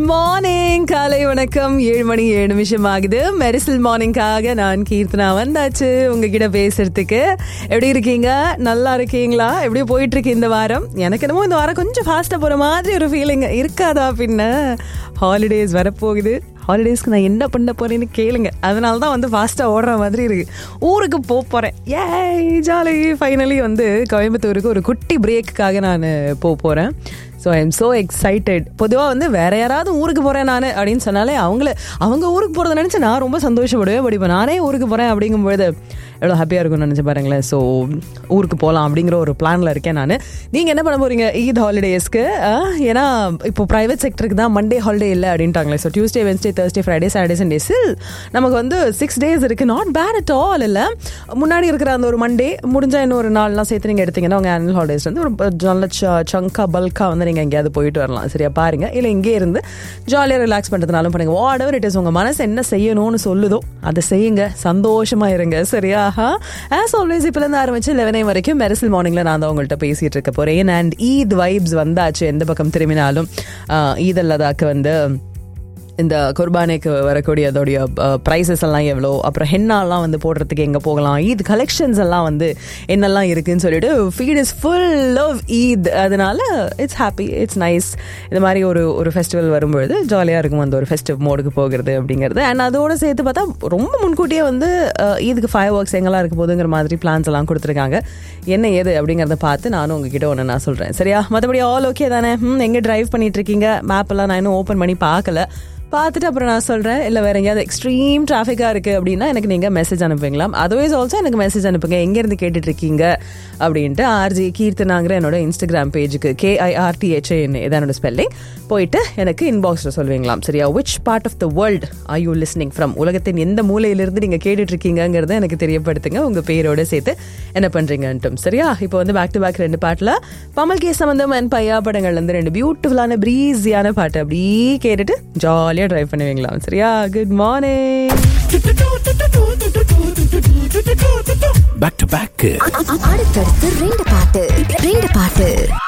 morning காலை வணக்கம் ஏழு மணி ஏழு நிமிஷம் ஆகுது மெரிசல் மார்னிங்காக நான் கீர்த்தனா வந்தாச்சு உங்ககிட்ட பேசுறதுக்கு எப்படி இருக்கீங்க நல்லா இருக்கீங்களா எப்படி போயிட்டு இருக்கு இந்த வாரம் எனக்கு என்னமோ இந்த வாரம் கொஞ்சம் ஃபாஸ்டா போற மாதிரி ஒரு ஃபீலிங் இருக்காதா பின்ன ஹாலிடேஸ் வரப்போகுது ஹாலிடேஸ்க்கு நான் என்ன பண்ண போறேன்னு கேளுங்க அதனால தான் வந்து ஃபாஸ்ட்டாக ஓடுற மாதிரி இருக்கு ஊருக்கு போக போகிறேன் ஏ ஜாலி ஃபைனலி வந்து கோயம்புத்தூருக்கு ஒரு குட்டி பிரேக்குக்காக நான் போக போகிறேன் so I'm so excited பொதுவாக வந்து வேற யாராவது ஊருக்கு போகிறேன் நான் அப்படின்னு சொன்னாலே அவங்கள அவங்க ஊருக்கு போகிறத நினச்சி நான் ரொம்ப சந்தோஷப்படுவேன் பட் இப்போ நானே ஊருக்கு போகிறேன் அப்படிங்கும்பொழுது எவ்வளோ ஹாப்பியாக இருக்கும்னு நினச்சி பாருங்களேன் ஸோ ஊருக்கு போகலாம் அப்படிங்கிற ஒரு பிளானில் இருக்கேன் நான் நீங்கள் என்ன பண்ண போகிறீங்க ஈத் ஹாலிடேஸ்க்கு ஏன்னா இப்போ ப்ரைவேட் செக்டருக்கு தான் மண்டே ஹாலிடே இல்லை அப்படின்ட்டாங்களே so Tuesday Wednesday Thursday Friday Saturday Sunday chill நமக்கு வந்து சிக்ஸ் டேஸ் இருக்குது நாட் பேட் அட் ஆல் இல்லை முன்னாடி இருக்கிற அந்த ஒரு மண்டே முடிஞ்சால் இன்னும் ஒரு நாள்லாம் சேர்த்து நீங்கள் எடுத்தீங்கன்னா உங்கள் ஆனுவல் ஹாலிடேஸ் வந்து ஒரு நல்ல சங்கா பல்காக வந்து நீங்கள் எங்கேயாவது போயிட்டு வரலாம் சரியா பாருங்க இல்லை இங்கே இருந்து ஜாலியாக ரிலாக்ஸ் பண்ணுறதுனாலும் பண்ணுங்க வாட் எவர் இட் இஸ் உங்கள் மனசு என்ன செய்யணும்னு சொல்லுதோ அதை செய்யுங்க சந்தோஷமா இருங்க சரியா ஆஸ் ஆல்வேஸ் இப்போலேருந்து ஆரம்பிச்சு லெவனே வரைக்கும் மெரிசல் மார்னிங்கில் நான் தான் உங்கள்கிட்ட பேசிகிட்டு இருக்க போகிறேன் அண்ட் ஈத் வைப்ஸ் வந்தாச்சு எந்த பக்கம் திரும்பினாலும் ஈத் அல்லதாக்கு வந்து இந்த குர்பானைக்கு வரக்கூடிய அதோடைய ப்ரைஸஸ் எல்லாம் எவ்வளோ அப்புறம் ஹென்னாலாம் வந்து போடுறதுக்கு எங்கே போகலாம் ஈத் கலெக்ஷன்ஸ் எல்லாம் வந்து என்னெல்லாம் இருக்குன்னு சொல்லிட்டு feed is full of Eid அதனால இட்ஸ் ஹாப்பி இட்ஸ் நைஸ் இந்த மாதிரி ஒரு ஒரு ஃபெஸ்டிவல் வரும்பொழுது ஜாலியாக இருக்கும் அந்த ஒரு ஃபெஸ்டிவ் மோடுக்கு போகிறது அப்படிங்கிறது அண்ட் அதோடு சேர்த்து பார்த்தா ரொம்ப முன்கூட்டியே வந்து ஈதுக்கு ஃபயர் ஒர்க்ஸ் எங்கெல்லாம் இருக்க போதுங்கிற மாதிரி பிளான்ஸ் எல்லாம் கொடுத்துருக்காங்க என்ன ஏது அப்படிங்கிறத பார்த்து நானும் உங்ககிட்ட ஒன்று நான் சொல்கிறேன் சரியா மற்றபடி ஆல் ஓகே தானே எங்கே ட்ரைவ் பண்ணிட்டு இருக்கீங்க மேப் எல்லாம் நான் இன்னும் ஓப்பன் பண்ணி பார்க்கல பார்த்துட்டு அப்புறம் நான் சொல்கிறேன் இல்லை வேற எங்கேயாவது எக்ஸ்ட்ரீம் டிராஃபிக்காக இருக்குது அப்படின்னா எனக்கு நீங்கள் மெசேஜ் அனுப்புவீங்களா அதர்வைஸ் ஆல்சோ எனக்கு மெசேஜ் அனுப்புங்க எங்கேருந்து கேட்டுட்டு இருக்கீங்க அப்படின்ட்டு ஆர்ஜி கீர்த்தனாங்கிற என்னோட இன்ஸ்டாகிராம் பேஜுக்கு கேஐஆர்டிஹெச்ஏஎன் இதான் என்னோட ஸ்பெல்லிங் போயிட்டு எனக்கு இன்பாக்ஸில் சொல்லுவீங்களாம் சரியா which part of the world are you listening from உலகத்தின் எந்த மூலையிலிருந்து நீங்கள் கேட்டுட்டு இருக்கீங்கிறத எனக்கு தெரியப்படுத்துங்க உங்கள் பேரோட சேர்த்து என்ன பண்ணுறீங்கன்ட்டும் சரியா இப்போ வந்து பேக் டு பேக் ரெண்டு பாட்டில் பமல் கே சம்பந்தம் அண்ட் பையா படங்கள்லேருந்து ரெண்டு பியூட்டிஃபுல்லான ப்ரீஸியான பாட்டு அப்படியே கேட்டுட்டு ஜாலியாக ட்ரைவ் பண்ணுவீங்களாம் சரியா good morning back to back அடுத்தடுத்து ரெண்டு பாட்டு ரெண்டு பாட்டு